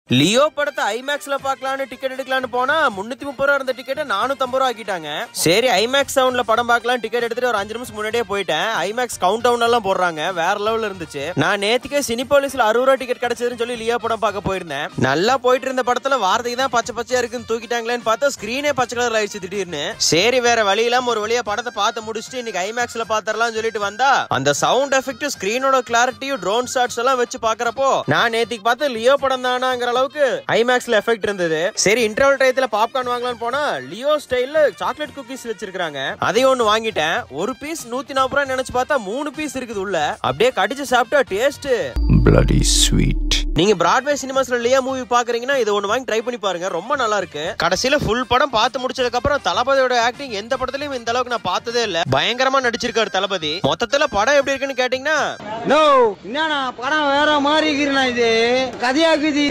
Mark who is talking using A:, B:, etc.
A: Leo படத்தை ஐமேக்ஸ்ல பார்க்கலாம்னு ticket எடுக்கலாம்னு போனா முன்னூத்தி முப்பது ரூபா இருந்த டிக்கெட்டை நானூத்தம்பது ரூபா ஆக்கிட்டாங்க சரி ஐமேக்ஸ் சவுண்ட்ல படம் பார்க்கலாம் டிக்கெட் எடுத்துட்டு ஒரு அஞ்சு நிமிஷம் முன்னாடியே போயிட்டேன் ஐமேக்ஸ் கவுண்ட் டவுன் எல்லாம் போடுறாங்க வேற லெவல்ல இருந்துச்சு நான் நேத்துக்கே சினிபாலிஸ்ல அறுபது ரூபா டிக்கெட் கிடைச்சதுன்னு சொல்லி லியோ படம் பார்க்க போயிருந்தேன் நல்லா போயிட்டு இருந்த படத்துல வார்த்தைக்கு தான் பச்சை பச்சையா இருக்குன்னு தூக்கிட்டாங்களேன்னு பார்த்தா ஸ்கிரீனே பச்சை கலர் ஆயிடுச்சு திடீர்னு சரி வேற வழி இல்லாம ஒரு வழியா படத்தை பார்த்து முடிச்சுட்டு இன்னைக்கு ஐமேக்ஸ்ல பாத்திரலாம் சொல்லிட்டு வந்தா அந்த சவுண்ட் எஃபெக்ட் ஸ்கிரீனோட கிளாரிட்டியும் ட்ரோன் ஷாட்ஸ் எல்லாம் வச்சு பாக்குறப்போ நான் நேத்திக்கு பார்த்து லியோ படம் தானாங்கிற அளவுக்கு ஐமேக்ஸ்ல எஃபெக்ட் இருந்தது சரி இன்டர்வல் டயத்துல பாப்கார்ன் வாங்கலாம்னு போனா லியோ ஸ்டைல்ல சாக்லேட் குக்கீஸ் வச்சிருக்காங்க அதையும் ஒண்ணு வாங்கிட்டேன் ஒரு பீஸ் நூத்தி நாற்பது ரூபாய் நினைச்சு பார்த்தா மூணு பீஸ் இருக்குது உள்ள அப்படியே கடிச்சு சாப்பிட்டா டேஸ்ட்
B: bloody sweet.
A: நீங்க பிராட்வே சினிமாஸ்ல லியோ மூவி பாக்குறீங்கன்னா இது ஒண்ணு வாங்கி ட்ரை பண்ணி பாருங்க ரொம்ப நல்லா இருக்கு கடைசியில ஃபுல் படம் பார்த்து முடிச்சதுக்கு அப்புறம் தளபதியோட ஆக்டிங் எந்த படத்துலயும் இந்த அளவுக்கு நான் பார்த்ததே இல்ல பயங்கரமா நடிச்சிருக்காரு தளபதி மொத்தத்துல படம் எப்படி இருக்குன்னு கேட்டீங்கன்னா
C: நோ என்னண்ணா படம் வேற மாதிரி இருக்கிறண்ணா இது கதையாக்குது